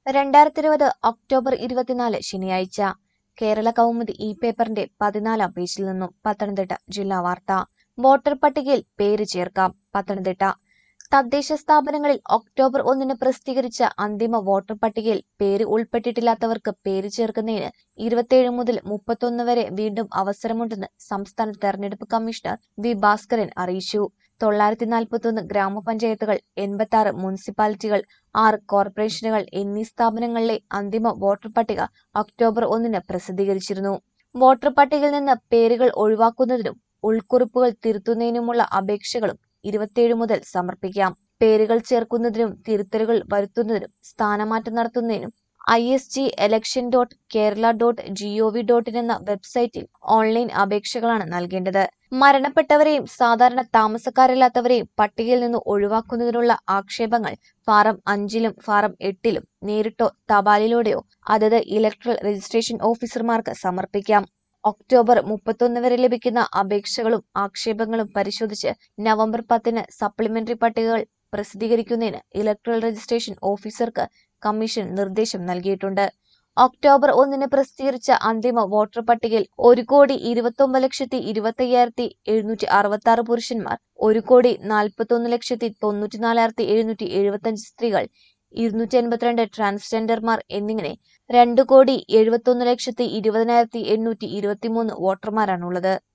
രണ്ടായിരത്തി ഇരുപത് ഒക്ടോബർ ഇരുപത്തിനാല് ശനിയാഴ്ച കേരള കൗമുദി ഈ പേപ്പറിന്റെ പതിനാലാം പേജിൽ നിന്നും പത്തനംതിട്ട ജില്ലാ വാർത്ത വോട്ടർ പട്ടികയിൽ പേര് ചേർക്കാം പത്തനംതിട്ട തദ്ദേശ സ്ഥാപനങ്ങളിൽ ഒക്ടോബർ ഒന്നിന് പ്രസിദ്ധീകരിച്ച അന്തിമ വോട്ടർ പട്ടികയിൽ പേര് ഉൾപ്പെട്ടിട്ടില്ലാത്തവർക്ക് പേര് ചേർക്കുന്നതിന് ഇരുപത്തിയേഴ് മുതൽ മുപ്പത്തൊന്ന് വരെ വീണ്ടും അവസരമുണ്ടെന്ന് സംസ്ഥാന തെരഞ്ഞെടുപ്പ് കമ്മീഷണർ വി ഭാസ്കരൻ അറിയിച്ചു തൊള്ളായിരത്തി നാൽപ്പത്തൊന്ന് ഗ്രാമപഞ്ചായത്തുകൾ എൺപത്തി ആറ് മുനിസിപ്പാലിറ്റികൾ ആറ് കോർപ്പറേഷനുകൾ എന്നീ സ്ഥാപനങ്ങളിലെ അന്തിമ വോട്ടർ പട്ടിക ഒക്ടോബർ ഒന്നിന് പ്രസിദ്ധീകരിച്ചിരുന്നു വോട്ടർ പട്ടികയിൽ നിന്ന് പേരുകൾ ഒഴിവാക്കുന്നതിനും ഉൾക്കുറിപ്പുകൾ തിരുത്തുന്നതിനുമുള്ള അപേക്ഷകളും ഇരുപത്തിയേഴ് മുതൽ സമർപ്പിക്കാം പേരുകൾ ചേർക്കുന്നതിനും തിരുത്തലുകൾ വരുത്തുന്നതിനും സ്ഥാനമാറ്റം നടത്തുന്നതിനും I S G election dot Kerala dot G O V dot in എന്ന വെബ്സൈറ്റിൽ ഓൺലൈൻ അപേക്ഷകളാണ് നൽകേണ്ടത് മരണപ്പെട്ടവരെയും സാധാരണ താമസക്കാരില്ലാത്തവരെയും പട്ടികയിൽ നിന്ന് ഒഴിവാക്കുന്നതിനുള്ള ആക്ഷേപങ്ങൾ ഫാറം അഞ്ചിലും ഫാറം എട്ടിലും നേരിട്ടോ തപാലിലൂടെയോ അതത് ഇലക്ട്രൽ രജിസ്ട്രേഷൻ ഓഫീസർമാർക്ക് സമർപ്പിക്കാം ഒക്ടോബർ മുപ്പത്തൊന്ന് വരെ ലഭിക്കുന്ന അപേക്ഷകളും ആക്ഷേപങ്ങളും പരിശോധിച്ച് നവംബർ പത്തിന് സപ്ലിമെന്ററി പട്ടികകൾ പ്രസിദ്ധീകരിക്കുന്നതിന് ഇലക്ട്രൽ രജിസ്ട്രേഷൻ ഓഫീസർക്ക് കമ്മീഷൻ നിർദ്ദേശം നൽകിയിട്ടുണ്ട് ഒക്ടോബർ ഒന്നിന് പ്രസിദ്ധീകരിച്ച അന്തിമ വോട്ടർ പട്ടികയിൽ ഒരു കോടി ഇരുപത്തൊമ്പത് ലക്ഷത്തി ഇരുപത്തി അയ്യായിരത്തി എഴുന്നൂറ്റി അറുപത്തി ആറ് പുരുഷന്മാർ ഒരു കോടി നാൽപ്പത്തൊന്ന് ലക്ഷത്തി തൊണ്ണൂറ്റിനാലായിരത്തി എഴുന്നൂറ്റി എഴുപത്തഞ്ച് സ്ത്രീകൾ ഇരുന്നൂറ്റി എൺപത്തിരണ്ട് ട്രാൻസ്ജെൻഡർമാർ എന്നിങ്ങനെ രണ്ട് കോടി എഴുപത്തൊന്ന് ലക്ഷത്തി ഇരുപതിനായിരത്തി എണ്ണൂറ്റി ഇരുപത്തിമൂന്ന് വോട്ടർമാരാണുള്ളത്